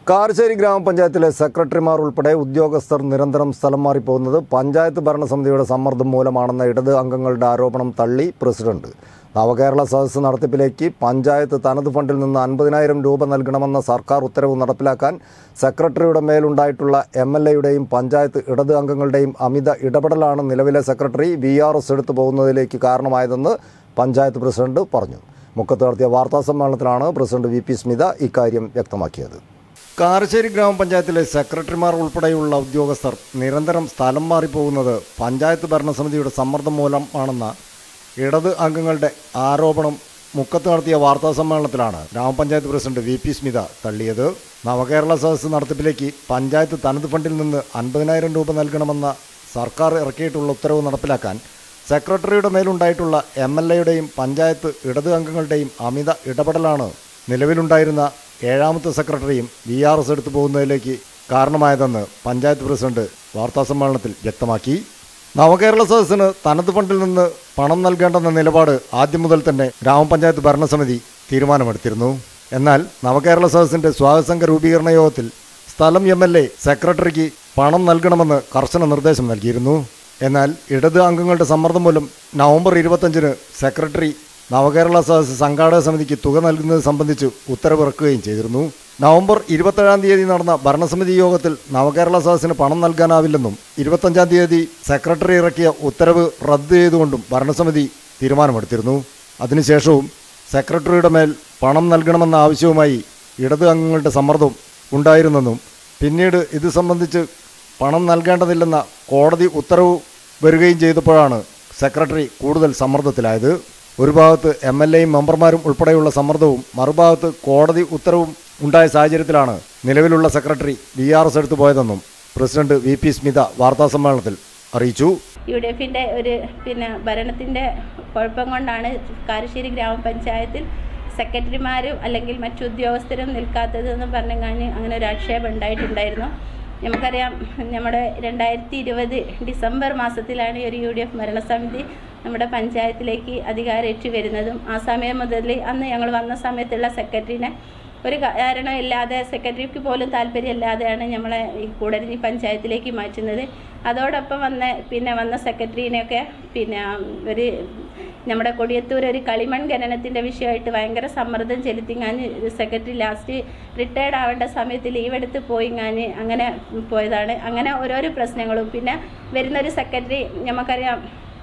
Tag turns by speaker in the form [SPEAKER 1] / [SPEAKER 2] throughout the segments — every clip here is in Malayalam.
[SPEAKER 1] കാരശ്ശേരി ഗ്രാമപഞ്ചായത്തിലെ സെക്രട്ടറിമാർ ഉൾപ്പെടെ ഉദ്യോഗസ്ഥർ നിരന്തരം സ്ഥലം മാറിപ്പോകുന്നത് പഞ്ചായത്ത് ഭരണസമിതിയുടെ സമ്മർദ്ദം മൂലമാണെന്ന ഇടത് അംഗങ്ങളുടെ ആരോപണം തള്ളി പ്രസിഡന്റ് നവകേരള സദസ്സ് നടത്തിപ്പിലേക്ക് പഞ്ചായത്ത് തനത് ഫണ്ടിൽ നിന്ന് അൻപതിനായിരം രൂപ നൽകണമെന്ന സർക്കാർ ഉത്തരവ് നടപ്പിലാക്കാൻ സെക്രട്ടറിയുടെ മേലുണ്ടായിട്ടുള്ള എം എൽ എയുടെയും പഞ്ചായത്ത് ഇടത് അംഗങ്ങളുടെയും അമിത ഇടപെടലാണ് നിലവിലെ സെക്രട്ടറി വി ആർ എസ് എടുത്തു പോകുന്നതിലേക്ക് കാരണമായതെന്ന് പഞ്ചായത്ത് പ്രസിഡന്റ് പറഞ്ഞു മുക്കത്ത് നടത്തിയ വാർത്താ സമ്മേളനത്തിലാണ് പ്രസിഡന്റ് വി പി സ്മിത ഇക്കാര്യം വ്യക്തമാക്കിയത് കാരശ്ശേരി ഗ്രാമപഞ്ചായത്തിലെ സെക്രട്ടറിമാർ ഉൾപ്പെടെയുള്ള ഉദ്യോഗസ്ഥർ നിരന്തരം സ്ഥലം മാറിപ്പോകുന്നത് പഞ്ചായത്ത് ഭരണസമിതിയുടെ സമ്മർദ്ദം മൂലമാണെന്ന ഇടത് അംഗങ്ങളുടെ ആരോപണം മുക്കത്ത് നടത്തിയ വാർത്താ സമ്മേളനത്തിലാണ് ഗ്രാമപഞ്ചായത്ത് പ്രസിഡന്റ് വി പി സ്മിത തള്ളിയത് നവകേരള സദസ്സ് നടത്തിപ്പിലേക്ക് പഞ്ചായത്ത് തനത് ഫണ്ടിൽ നിന്ന് അൻപതിനായിരം രൂപ നൽകണമെന്ന സർക്കാർ ഇറക്കിയിട്ടുള്ള ഉത്തരവ് നടപ്പിലാക്കാൻ സെക്രട്ടറിയുടെ മേലുണ്ടായിട്ടുള്ള എം എൽ എയുടെയും പഞ്ചായത്ത് ഇടത് അംഗങ്ങളുടെയും അമിത ഇടപെടലാണ് നിലവിലുണ്ടായിരുന്ന ഏഴാമത്തെ സെക്രട്ടറിയും വി ആർ എസ് എടുത്തു പോകുന്നതിലേക്ക് കാരണമായതെന്ന് പഞ്ചായത്ത് പ്രസിഡന്റ് വാർത്താസമ്മേളനത്തിൽ വ്യക്തമാക്കി നവകേരള സദസ്സിന് തനത് ഫണ്ടിൽ നിന്ന് പണം നൽകേണ്ടെന്ന നിലപാട് ആദ്യം മുതൽ തന്നെ ഗ്രാമപഞ്ചായത്ത് ഭരണസമിതി തീരുമാനമെടുത്തിരുന്നു എന്നാൽ നവകേരള സദസ്സിന്റെ സ്വാഗതസംഘ രൂപീകരണ യോഗത്തിൽ സ്ഥലം എം എൽ എ സെക്രട്ടറിക്ക് പണം നൽകണമെന്ന് കർശന നിർദ്ദേശം നൽകിയിരുന്നു എന്നാൽ ഇടത് അംഗങ്ങളുടെ സമ്മർദ്ദം മൂലം നവംബർ ഇരുപത്തഞ്ചിന് സെക്രട്ടറി നവകേരള സദസ്സ് സംഘാടക സമിതിക്ക് തുക നൽകുന്നത് സംബന്ധിച്ച് ഉത്തരവിറക്കുകയും ചെയ്തിരുന്നു നവംബർ ഇരുപത്തേഴാം തീയതി നടന്ന ഭരണസമിതി യോഗത്തിൽ നവകേരള സദസ്സിന് പണം നൽകാനാവില്ലെന്നും ഇരുപത്തഞ്ചാം തീയതി സെക്രട്ടറി ഇറക്കിയ ഉത്തരവ് റദ്ദ് ചെയ്തുകൊണ്ടും ഭരണസമിതി തീരുമാനമെടുത്തിരുന്നു അതിനുശേഷവും സെക്രട്ടറിയുടെ മേൽ പണം നൽകണമെന്ന ആവശ്യവുമായി ഇടത് അംഗങ്ങളുടെ സമ്മർദ്ദം ഉണ്ടായിരുന്നെന്നും പിന്നീട് ഇത് സംബന്ധിച്ച് പണം നൽകേണ്ടതില്ലെന്ന കോടതി ഉത്തരവ് വരികയും ചെയ്തപ്പോഴാണ് സെക്രട്ടറി കൂടുതൽ സമ്മർദ്ദത്തിലായത് ഒരു ഭാഗത്ത് എം എൽ എയും മെമ്പർമാരും ഉൾപ്പെടെയുള്ള സമ്മർദ്ദവും മറുഭാഗത്ത് കോടതി ഉത്തരവും ഉണ്ടായ സാഹചര്യത്തിലാണ് നിലവിലുള്ള സെക്രട്ടറി വി ആർ എസ് എടുത്തു പോയതെന്നും പ്രസിഡന്റ് വി പി സ്മിത വാർത്താസമ്മേളനത്തിൽ അറിയിച്ചു
[SPEAKER 2] യു ഡി എഫിൻ്റെ ഒരു പിന്നെ ഭരണത്തിൻ്റെ കുഴപ്പം കൊണ്ടാണ് കാരശ്ശേരി ഗ്രാമപഞ്ചായത്തിൽ സെക്രട്ടറിമാരും അല്ലെങ്കിൽ മറ്റു ഉദ്യോഗസ്ഥരും നിൽക്കാത്തതെന്ന് പറഞ്ഞു കഴിഞ്ഞ് അങ്ങനെ ഒരു ആക്ഷേപം ഉണ്ടായിട്ടുണ്ടായിരുന്നു നമുക്കറിയാം നമ്മുടെ രണ്ടായിരത്തി ഇരുപത് ഡിസംബർ മാസത്തിലാണ് ഈ ഒരു യു ഡി എഫ് ഭരണസമിതി നമ്മുടെ പഞ്ചായത്തിലേക്ക് അധികാരേറ്റ് വരുന്നതും ആ സമയം മുതൽ അന്ന് ഞങ്ങൾ വന്ന സമയത്തുള്ള സെക്രട്ടറിനെ ഒരു കാരണമില്ലാതെ സെക്രട്ടറിക്ക് പോലും താല്പര്യമില്ലാതെയാണ് നമ്മളെ ഈ കൂടരഞ്ഞി പഞ്ചായത്തിലേക്ക് മാറ്റുന്നത് അതോടൊപ്പം വന്ന പിന്നെ വന്ന സെക്രട്ടറിനെയൊക്കെ പിന്നെ ഒരു നമ്മുടെ കൊടിയത്തൂർ ഒരു കളിമൺ ഖനനത്തിൻ്റെ വിഷയമായിട്ട് ഭയങ്കര സമ്മർദ്ദം ചെലുത്തിങ്ങാൻ സെക്രട്ടറി ലാസ്റ്റ് റിട്ടയർഡ് ആവേണ്ട സമയത്ത് ലീവ് എടുത്ത് പോയിങ്ങാൻ അങ്ങനെ പോയതാണ് അങ്ങനെ ഓരോരോ പ്രശ്നങ്ങളും പിന്നെ വരുന്നൊരു സെക്രട്ടറി നമുക്കറിയാം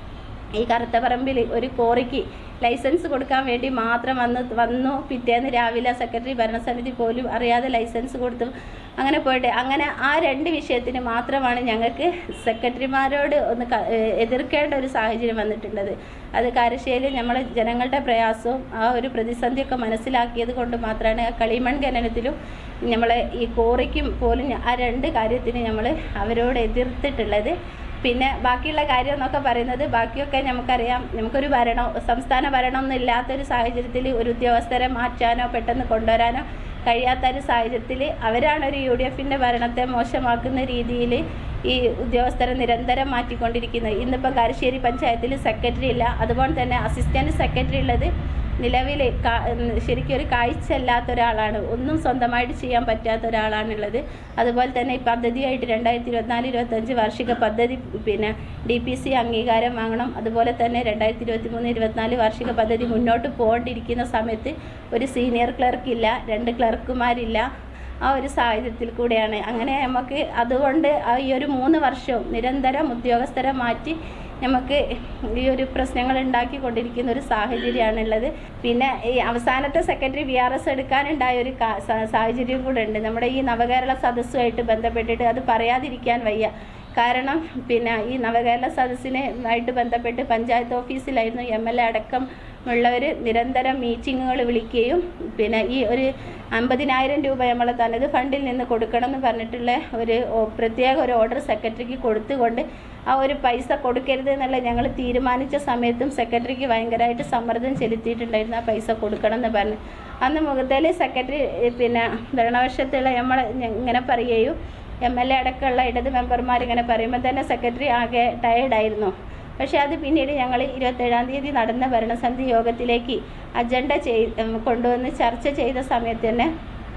[SPEAKER 2] ഈ കറുത്തപറമ്പിൽ ഒരു കോറിക്ക് ലൈസൻസ് കൊടുക്കാൻ വേണ്ടി മാത്രം വന്ന് വന്നു പിറ്റേന്ന് രാവിലെ സെക്രട്ടറി ഭരണസമിതി പോലും അറിയാതെ ലൈസൻസ് കൊടുത്തു അങ്ങനെ പോയിട്ട് അങ്ങനെ ആ രണ്ട് വിഷയത്തിന് മാത്രമാണ് ഞങ്ങൾക്ക് സെക്രട്ടറിമാരോട് ഒന്ന് ക- ഏഹ് എതിർക്കേണ്ട ഒരു സാഹചര്യം വന്നിട്ടുള്ളത് അത് കാരശ്ശേരി നമ്മൾ ജനങ്ങളുടെ പ്രയാസവും ആ ഒരു പ്രതിസന്ധിയൊക്കെ മനസ്സിലാക്കിയത് കൊണ്ട് മാത്രമാണ് ആ കളിമൺ ഖനനത്തിലും നമ്മളെ ഈ കോറിക്കും പോലും ഞ- ആ രണ്ട് കാര്യത്തിന് നമ്മൾ അവരോട് എതിർത്തിട്ടുള്ളത് പിന്നെ ബാക്കിയുള്ള കാര്യം എന്നൊക്കെ പറയുന്നത് ബാക്കിയൊക്കെ നമുക്കറിയാം നമുക്കൊരു ഭരണം സംസ്ഥാന ഭരണമൊന്നും ഇല്ലാത്തൊരു സാഹചര്യത്തിൽ ഒരു ഉദ്യോഗസ്ഥരെ മാറ്റാനോ പെട്ടെന്ന് കൊണ്ടുവരാനോ കഴിയാത്ത ഒരു സാഹചര്യത്തിൽ അവരാണ് ഒരു യു ഡി എഫിൻ്റെ ഭരണത്തെ മോശമാക്കുന്ന രീതിയിൽ ഈ ഉദ്യോഗസ്ഥരെ നിരന്തരം മാറ്റിക്കൊണ്ടിരിക്കുന്നത് ഇന്നിപ്പോൾ കാരശ്ശേരി പഞ്ചായത്തിൽ സെക്രട്ടറി ഇല്ല അതുപോലെ തന്നെ അസിസ്റ്റൻറ്റ് സെക്രട്ടറി ഉള്ളത് നിലവിൽ ശരിക്കും ഒരു കാഴ്ചയില്ലാത്ത ഒരാളാണ് ഒന്നും സ്വന്തമായിട്ട് ചെയ്യാൻ പറ്റാത്ത ഒരാളാണുള്ളത് അതുപോലെ തന്നെ ഈ പദ്ധതിയായിട്ട് രണ്ടായിരത്തി ഇരുപത്തിനാല് ഇരുപത്തഞ്ച് വാർഷിക പദ്ധതി പിന്നെ ഡി പി സി അംഗീകാരം വാങ്ങണം അതുപോലെ തന്നെ രണ്ടായിരത്തി ഇരുപത്തി മൂന്ന് ഇരുപത്തിനാല് വാർഷിക പദ്ധതി മുന്നോട്ട് പോകേണ്ടിയിരിക്കുന്ന സമയത്ത് ഒരു സീനിയർ ക്ലർക്ക് ഇല്ല രണ്ട് ക്ലർക്കുമാരില്ല ആ ഒരു സാഹചര്യത്തിൽ കൂടെയാണ് അങ്ങനെ നമുക്ക് അതുകൊണ്ട് ആ ഈ ഒരു മൂന്ന് വർഷവും നിരന്തരം ഉദ്യോഗസ്ഥരെ മാറ്റി നമുക്ക് ഈ ഒരു പ്രശ്നങ്ങൾ ഉണ്ടാക്കിക്കൊണ്ടിരിക്കുന്ന ഒരു സാഹചര്യമാണുള്ളത് പിന്നെ ഈ അവസാനത്തെ സെക്രട്ടറി വി ആർ എസ് എടുക്കാനുണ്ടായ ഒരു കാ- സാ- സാഹചര്യം കൂടെ ഉണ്ട് നമ്മുടെ ഈ നവകേരള സദസ്സുമായിട്ട് ബന്ധപ്പെട്ടിട്ട് അത് പറയാതിരിക്കാൻ വയ്യ കാരണം പിന്നെ ഈ നവകേരള സദസ്സിനെ ആയിട്ട് ബന്ധപ്പെട്ട് പഞ്ചായത്ത് ഓഫീസിലായിരുന്നു എം എൽ എ അടക്കം ഉള്ളവർ നിരന്തരം മീറ്റിങ്ങുകൾ വിളിക്കുകയും പിന്നെ ഈ ഒരു അമ്പതിനായിരം രൂപ നമ്മളെ തനത് ഫണ്ടിൽ നിന്ന് കൊടുക്കണം എന്ന് പറഞ്ഞിട്ടുള്ള ഒരു ഓ- പ്രത്യേക ഒരു ഓർഡർ സെക്രട്ടറിക്ക് കൊടുത്തുകൊണ്ട് ആ ഒരു പൈസ കൊടുക്കരുത് എന്നുള്ള ഞങ്ങൾ തീരുമാനിച്ച സമയത്തും സെക്രട്ടറിക്ക് ഭയങ്കരമായിട്ട് സമ്മർദ്ദം ചെലുത്തിയിട്ടുണ്ടായിരുന്നു ആ പൈസ കൊടുക്കണം എന്ന് പറഞ്ഞു അന്ന് മുതൽ സെക്രട്ടറി ഏഹ്, പിന്നെ ഭരണപക്ഷത്തുള്ള നമ്മൾ ഇങ്ങനെ പറയുകയും എം എൽ എ അടക്കമുള്ള ഇടത് മെമ്പർമാർ ഇങ്ങനെ പറയുമ്പോൾ തന്നെ സെക്രട്ടറി ആകെ ടയേർഡായിരുന്നു പക്ഷേ അത് പിന്നീട് ഞങ്ങൾ ഇരുപത്തേഴാം തീയതി നടന്ന ഭരണസമിതി യോഗത്തിലേക്ക് അജണ്ട ചെയ് ഉം, കൊണ്ടുവന്ന് ചർച്ച ചെയ്ത സമയത്ത് തന്നെ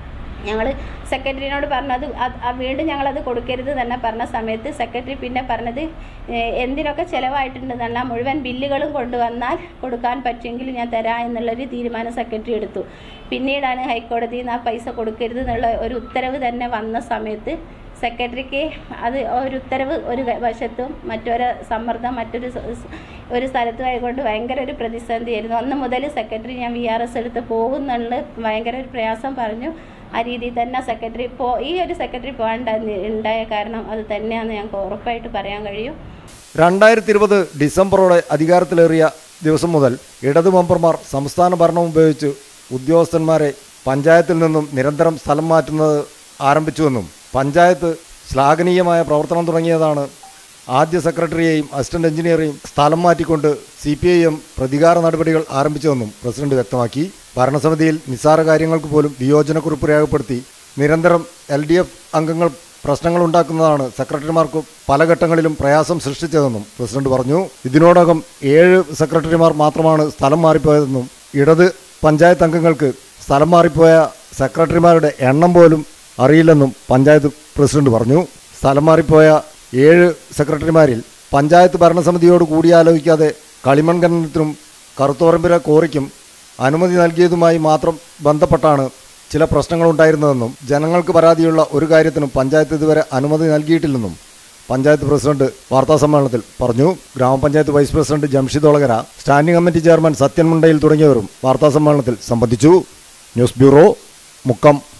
[SPEAKER 2] ഞങ്ങൾ സെക്രട്ടറിനോട് പറഞ്ഞത് അത് ആ വീണ്ടും ഞങ്ങളത് കൊടുക്കരുത് തന്നെ പറഞ്ഞ സമയത്ത് സെക്രട്ടറി പിന്നെ പറഞ്ഞത് ഏഹ്, എന്തിനൊക്കെ ചിലവായിട്ടുണ്ടെന്നല്ല മുഴുവൻ ബില്ലുകളും കൊണ്ടുവന്നാൽ കൊടുക്കാൻ പറ്റുമെങ്കിൽ ഞാൻ തരാം എന്നുള്ളൊരു തീരുമാനം സെക്രട്ടറി എടുത്തു പിന്നീടാണ് ഹൈക്കോടതിയിൽ നിന്ന് ആ പൈസ കൊടുക്കരുത് എന്നുള്ള ഒരു ഉത്തരവ് തന്നെ വന്ന സമയത്ത് സെക്രട്ടറിക്ക് അത് ഒരു ഉത്തരവ് ഒരു വശത്തും മറ്റൊരു സമ്മർദ്ദം മറ്റൊരു സ- സ് ഒരു സ്ഥലത്തും ആയതുകൊണ്ട് ഭയങ്കര ഒരു പ്രതിസന്ധിയായിരുന്നു അന്ന് മുതൽ സെക്രട്ടറി ഞാൻ വി ആർ എസ് എടുത്ത് പോകുന്നുള്ള ഭയങ്കര ഒരു പ്രയാസം പറഞ്ഞു ആ രീതിയിൽ തന്നെ സെക്രട്ടറി പോ ഈ ഒരു സെക്രട്ടറി പോകാൻ ഉണ്ടായ കാരണം അത് തന്നെയാണെന്ന് ഞങ്ങൾക്ക് ഉറപ്പായിട്ട് പറയാൻ കഴിയും
[SPEAKER 1] രണ്ടായിരത്തി ഇരുപത് ഡിസംബറോടെ അധികാരത്തിലേറിയ ദിവസം മുതൽ ഇടതു മെമ്പർമാർ സംസ്ഥാന ഭരണം ഉപയോഗിച്ച് ഉദ്യോഗസ്ഥന്മാരെ പഞ്ചായത്തിൽ നിന്നും നിരന്തരം സ്ഥലം മാറ്റുന്നത് ആരംഭിച്ചുവെന്നും പഞ്ചായത്ത് ശ്ലാഘനീയമായ പ്രവർത്തനം തുടങ്ങിയതാണ് ആദ്യ സെക്രട്ടറിയെയും അസിസ്റ്റന്റ് എഞ്ചിനീയറെയും സ്ഥലം മാറ്റിക്കൊണ്ട് സി പി ഐ എം പ്രതികാര നടപടികൾ ആരംഭിച്ചതെന്നും പ്രസിഡന്റ് വ്യക്തമാക്കി ഭരണസമിതിയിൽ നിസ്സാര കാര്യങ്ങൾക്ക് പോലും വിയോജനക്കുറിപ്പ് രേഖപ്പെടുത്തി നിരന്തരം എൽ ഡി എഫ് അംഗങ്ങൾ പ്രശ്നങ്ങളുണ്ടാക്കുന്നതാണ് സെക്രട്ടറിമാർക്ക് പല ഘട്ടങ്ങളിലും പ്രയാസം സൃഷ്ടിച്ചതെന്നും പ്രസിഡന്റ് പറഞ്ഞു ഇതിനോടകം ഏഴ് സെക്രട്ടറിമാർ മാത്രമാണ് സ്ഥലം മാറിപ്പോയതെന്നും ഇടത് പഞ്ചായത്ത് അംഗങ്ങൾക്ക് സ്ഥലം മാറിപ്പോയ സെക്രട്ടറിമാരുടെ എണ്ണം പോലും അറിയില്ലെന്നും പഞ്ചായത്ത് പ്രസിഡന്റ് പറഞ്ഞു സ്ഥലം മാറിപ്പോയ ഏഴ് സെക്രട്ടറിമാരിൽ പഞ്ചായത്ത് ഭരണസമിതിയോട് കൂടിയാലോചിക്കാതെ കളിമൺ ഖനനത്തിനും കറുത്തോറമ്പിലെ കോറിക്കും അനുമതി നൽകിയതുമായി മാത്രം ബന്ധപ്പെട്ടാണ് ചില പ്രശ്നങ്ങളുണ്ടായിരുന്നതെന്നും ജനങ്ങൾക്ക് പരാതിയുള്ള ഒരു കാര്യത്തിനും പഞ്ചായത്ത് ഇതുവരെ അനുമതി നൽകിയിട്ടില്ലെന്നും പഞ്ചായത്ത് പ്രസിഡന്റ് വാർത്താസമ്മേളനത്തിൽ പറഞ്ഞു ഗ്രാമപഞ്ചായത്ത് vice president Jamshid Olakara standing committee chairman Sathyan Mundayil തുടങ്ങിയവരും വാർത്താസമ്മേളനത്തിൽ സംബന്ധിച്ചു ന്യൂസ് ബ്യൂറോ മുക്കം